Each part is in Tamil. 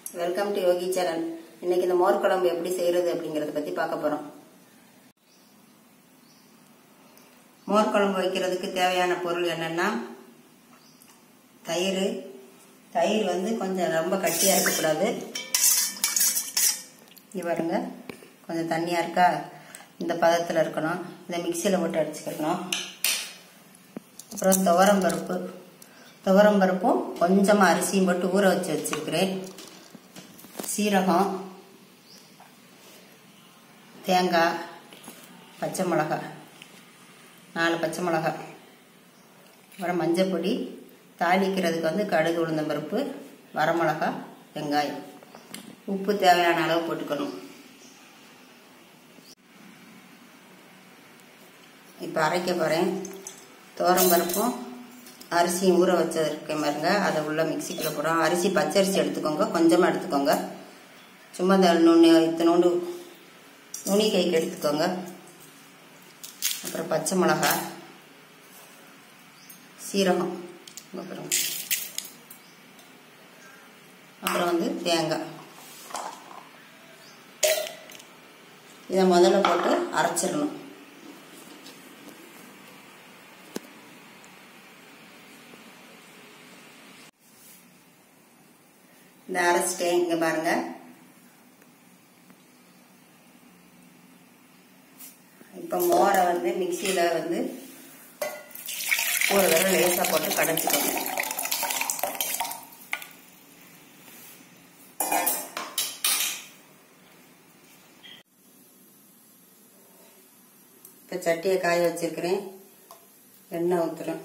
வெல்கம் டு யோகி சேனல் இன்னைக்கு இந்த மோர் குழம்பு எப்படி செய்யறது அப்படிங்கறத பத்தி பார்க்க போறோம் மோர் குழம்பு வைக்கிறதுக்கு தேவையான பொருள் என்னன்னா தயிர் தயிர் வந்து கொஞ்சம் ரொம்ப கட்டியா இருக்கக்கூடாது இங்க பாருங்க கொஞ்சம் தண்ணியா இருக்கா இந்த பதத்தில் இருக்கணும் இதை மிக்சியில் போட்டு அடிச்சுக்கணும் அப்புறம் துவரம் பருப்பு துவரம் பருப்பும் கொஞ்சமாக அரிசியும் போட்டு ஊற வச்சு வச்சிருக்கிறேன் சீரகம் தேங்காய் பச்சை மிளகாய் நாலு பச்சை மிளகாய் அப்புறம் மஞ்சள் பொடி தாளிக்கிறதுக்கு வந்து கடுகு உளுந்தம் பருப்பு வரமிளகாய் வெங்காயம் உப்பு தேவையான அளவு போட்டுக்கணும் இப்போ அரைக்க போகிறேன் தோரம் பருப்பும் அரிசியும் ஊற வச்சிருக்கேன் பாருங்க அதை உள்ள மிக்சிக்குள்ள போடுறோம் அரிசி பச்சரிசி எடுத்துக்கோங்க கொஞ்சமாக எடுத்துக்கோங்க சும்மா இந்த நுண்ணி இத்தனோண்டு நுனி கைக்கு எடுத்துக்கோங்க அப்புறம் பச்சை மிளகாய் சீரகம் அப்புறம் அப்புறம் வந்து தேங்காய் இதை முதல்ல போட்டு அரைச்சிடணும் இந்த அரைச்சிட்டேன் இங்க பாருங்க இப்ப மோரை வந்து மிக்சியில வந்து ஒரு தடவை லேசா போட்டு கடைச்சிக்கோங்க இப்ப சட்டியை காய வச்சிருக்கிறேன் எண்ணெய் ஊத்துறேன்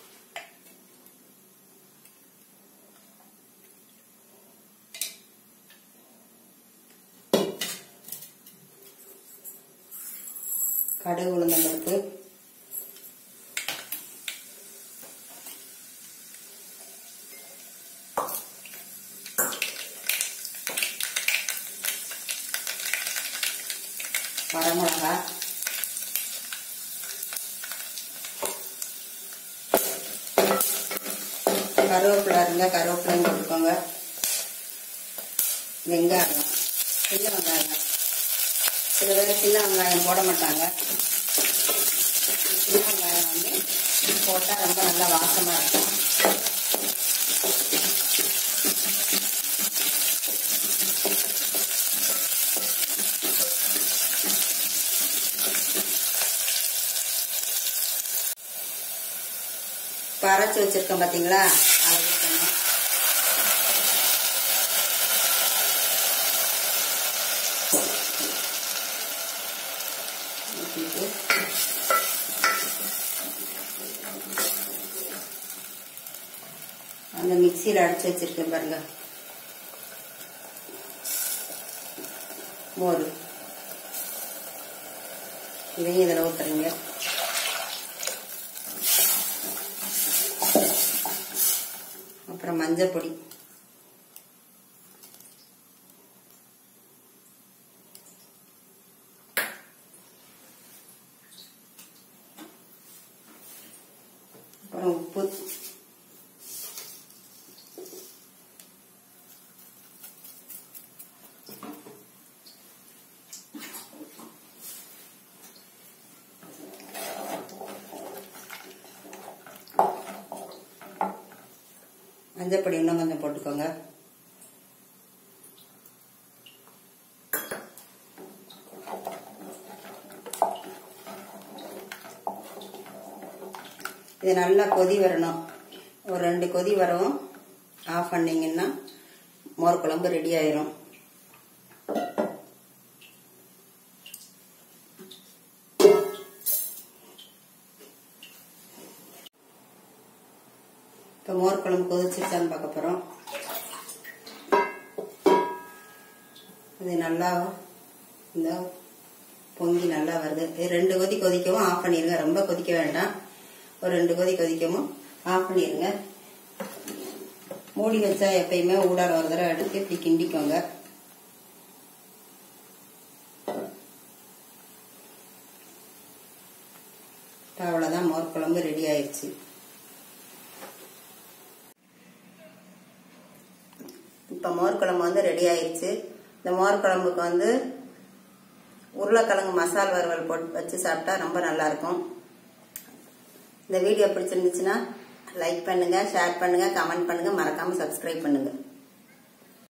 கடுகு உளுந்தம் பருப்பு வரமிளகா கருவேப்பிலை இருந்தால் கருவேப்பிலையும் போட்டுக்கோங்க வெங்காயம் சின்ன வெங்காயம் சில பேர் சின்ன வெங்காயம் போட மாட்டாங்க சின்ன வெங்காயம் வந்து போட்டால் ரொம்ப நல்லா வாசமாக இருக்கும் இப்போ அரைச்சி வச்சிருக்கேன் பார்த்தீங்களா அதை ஊற்றணும் ஊற்றிட்டு அந்த மிக்சியில் அடிச்சு வச்சிருக்கேன் பாருங்க மோர் இதையும் இதில் ஊற்றுறீங்க அப்புறம் மஞ்சள் பொடி அப்புறம் உப்பு மஞ்சப்பொடி இன்னும் கொஞ்சம் போட்டுக்கோங்க இது நல்லா கொதி வரணும் ஒரு ரெண்டு கொதி வரவும் ஆஃப் பண்ணீங்கன்னா மோர் குழம்பு ரெடி ஆயிரும் இப்போ மோர் குழம்பு கொதிச்சிருச்சான்னு பார்க்க போகிறோம் அது நல்லா இந்த பொங்கி நல்லா வருது இது ரெண்டு கொதி கொதிக்கவும் ஆஃப் பண்ணிடுங்க ரொம்ப கொதிக்க வேண்டாம் ஒரு ரெண்டு கொதி கொதிக்கவும் ஆஃப் பண்ணிடுங்க மூடி வச்சா எப்பயுமே ஊடால ஒரு தடவை எடுத்து இப்படி கிண்டிக்கோங்க அவ்வளோதான் மோர் குழம்பு ரெடி ஆயிடுச்சு இப்போ மோர் குழம்பு வந்து ரெடி ஆயிடுச்சு இந்த மோர் குழம்புக்கு வந்து உருளைக்கிழங்கு மசால் வறுவல் போட்டு வச்சு சாப்பிட்டா ரொம்ப நல்லா இருக்கும் இந்த வீடியோ பிடிச்சிருந்துச்சுன்னா லைக் பண்ணுங்க ஷேர் பண்ணுங்க கமெண்ட் பண்ணுங்க மறக்காம சப்ஸ்கிரைப் பண்ணுங்க